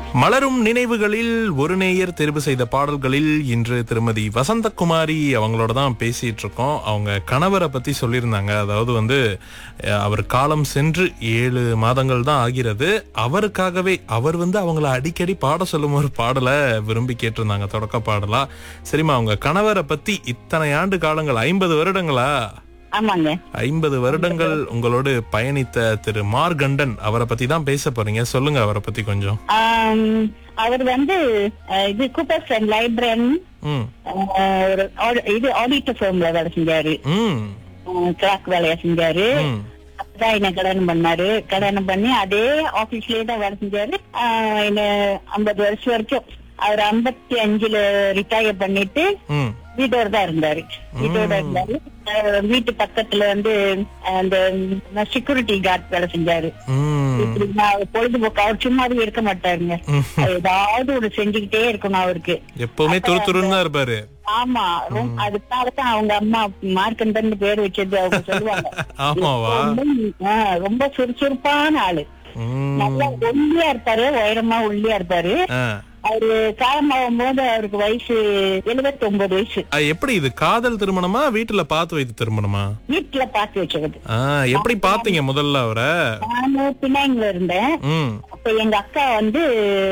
மலரும் நினைவுகளில் ஒரு நேயர் தேர்வு செய்த பாடல்களில் இன்று திருமதி வசந்தகுமாரி அவங்களோட தான் பேசிட்டு இருக்கோம் அவங்க கணவரை பத்தி சொல்லியிருந்தாங்க அதாவது வந்து அஹ், அவர் காலம் சென்று ஏழு மாதங்கள் தான் ஆகிறது அவருக்காகவே அவர் வந்து அவங்கள அடிக்கடி பாட சொல்லும் ஒரு பாடலை விரும்பி கேட்டிருந்தாங்க தொடக்க பாடலா சரிம்மா அவங்க கணவரை பத்தி இத்தனை ஆண்டு காலங்கள் ஐம்பது வருடங்களா ஆமாங்க ஐம்பது வருடங்கள் உங்களோடு பயணித்த திரு மார்கண்டன் அவரை பத்தி தான் பேச போறீங்க சொல்லுங்க அவரை பத்தி கொஞ்சம் ஆம், அவர் வந்து அஹ், இது கூப்பர்ஸ் அண்ட் லைப்ரன் ம் ஒரு au- இது ஆடிட்டர் ஃபேம்ல வேலை செஞ்சாரு ம் கிளாக் வேலையா செஞ்சாரு ம் அப்பதான் என்ன கல்யாணம் பண்ணாரு கல்யாணம் பண்ணி அதே ஆபீஸ்லயே தான் வேலை செஞ்சாரு ஆஹ் என்ன ஐம்பது வருஷம் வரைக்கும் அவர் ஐம்பத்தி அஞ்சுல ரிட்டையர் பண்ணிட்டு ம் வீட்டோட தான் இருந்தாரு வீட்டோட இருந்தாரு அஹ் வீட்டு பக்கத்துல வந்து அந்த செக்யூரிட்டி கார்டு வேலை செஞ்சாரு ம் இப்படின்னா அவர் பொழுதுபோக்கு அவர் சும்மாவே இருக்க மாட்டாருங்க ம். ஏதாவது ஒரு செஞ்சுக்கிட்டே இருக்கணும் அவருக்கு எப்பவுமே துரு துருன்னு தான் இருப்பாரு ஆமா ரொம்ப அதுக்காகத்தான் அவங்க அம்மா மார்க்கண்டன் பேர் வச்சது அவங்க சொல்லுவாங்க ஆமாவா ரொம்ப- ஆ, ரொம்ப சுறுசுறுப்பான ஆளு ம் நல்லா ஒல்லியா இருப்பாரு உயரமா ஒல்லியா இருப்பாரு ஆ. அவரு காலமாகும் போது அவருக்கு வயசு எழுபத்தி ஒன்பது வயசு ஆ, எப்படி இது காதல் திருமணமா வீட்டுல பார்த்து வைத்த திருமணமா வீட்டுல பார்த்து வச்சது ஆ, எப்படி பாத்தீங்க முதல்ல அவரை நானும் பினாங்கில இருந்தேன் ம் அப்ப எங்க அக்கா வந்து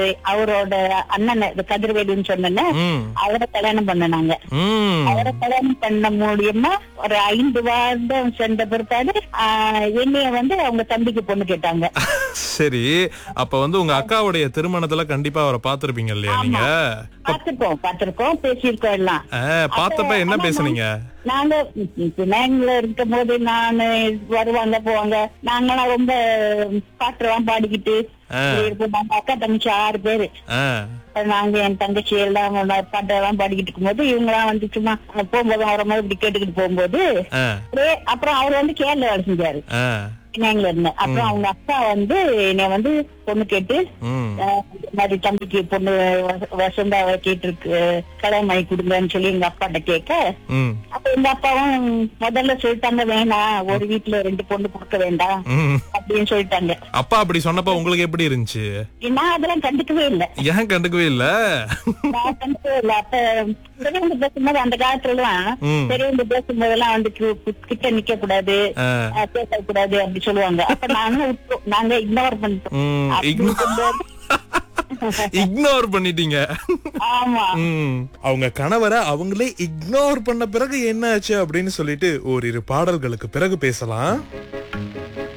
அவரோட அண்ணன் கதிர்வேலுன்னு சொன்ன ம் அவரை கல்யாணம் பண்ணனாங்க ம் அவரை கல்யாணம் பண்ண மூலியமா ஒரு ஐந்து வருடம் சென்ற பிற்பாடு ஆஹ், என்னைய வந்து அவங்க தம்பிக்கு பொண்ணு கேட்டாங்க சரி அப்ப வந்து உங்க அக்காவுடைய திருமணத்துல கண்டிப்பா அவரை பாத்திருப்பீங்க இல்லையா நீங்க பார்த்திருக்கோம் பார்த்திருக்கோம் பேசியிருக்கோம் எல்லாம் ஆ, பார்த்தப்ப என்ன பேசுனீங்க நாங்க பினாங்கில இருக்கும் போது நானு வருவாங்க போவாங்க நாங்கெல்லாம் ரொம்ப பாட்டுலாம் பாடிக்கிட்டு ஆ. இருப்போம். நாங்க அக்கா தங்கச்சி ஆறு பேரு ஆ, நாங்க என் தங்கச்சி எல்லாம் பாட்டெல்லாம் பாடிக்கிட்டு இருக்கும்போது இவங்கெல்லாம் வந்து சும்மா போகும்போது வரும்போது இப்படி கேட்டுக்கிட்டு போகும்போது ஆ, அப்படியே அப்புறம் அவர் வந்து கேரளா வேலை செஞ்சாரு ஆ, பினாங்கில இருந்தேன் அப்புறம் அவங்க அக்கா வந்து என்னை வந்து பொண்ணு கேட்டு ம் ஆஹ், இந்த மாதிரி தம்பிக்கு பொண்ணு வச- வசந்தா கேட்டு இருக்கு கல்யாணம் பண்ணி கொடுங்கன்னு சொல்லி எங்க அப்பாட்ட கேட்க ம் அப்ப எங்க அப்பாவும் முதல்ல சொல்லிட்டாங்க வேணாம் ஒரு வீட்டுல ரெண்டு பொண்ணு கொடுக்க வேண்டாம் ம் அப்படின்னு சொல்லிட்டாங்க அப்பா அப்படி சொன்னப்ப உங்களுக்கு எப்படி இருந்துச்சு நான் அதெல்லாம் கண்டுக்கவே இல்லை ஏன் கண்டுக்கவே இல்ல நான் கண்டுக்கவே இல்லை அப்ப பெரியவங்க பேசும்போது அந்த காலத்துல எல்லாம் ம். பெரியவங்க பேசும்போது எல்லாம் வந்து கி- கி- கிட்ட நிக்க கூடாது ஆ, ஆஹ், பேசக்கூடாது அப்படி சொல்லுவாங்க அப்ப நாங்க விட்டோம். நாங்க இக்னோர் பண்ணிட்டோம் ம், அப்படி ignore- இருக்கும்போது இக்னோர் பண்ணிட்டீங்க ஆமா ம், அவங்க கணவரை அவங்களே இக்னோர் பண்ண பிறகு என்ன ஆச்சு அப்படின்னு சொல்லிட்டு ஓரிரு பாடல்களுக்கு பிறகு பேசலாம்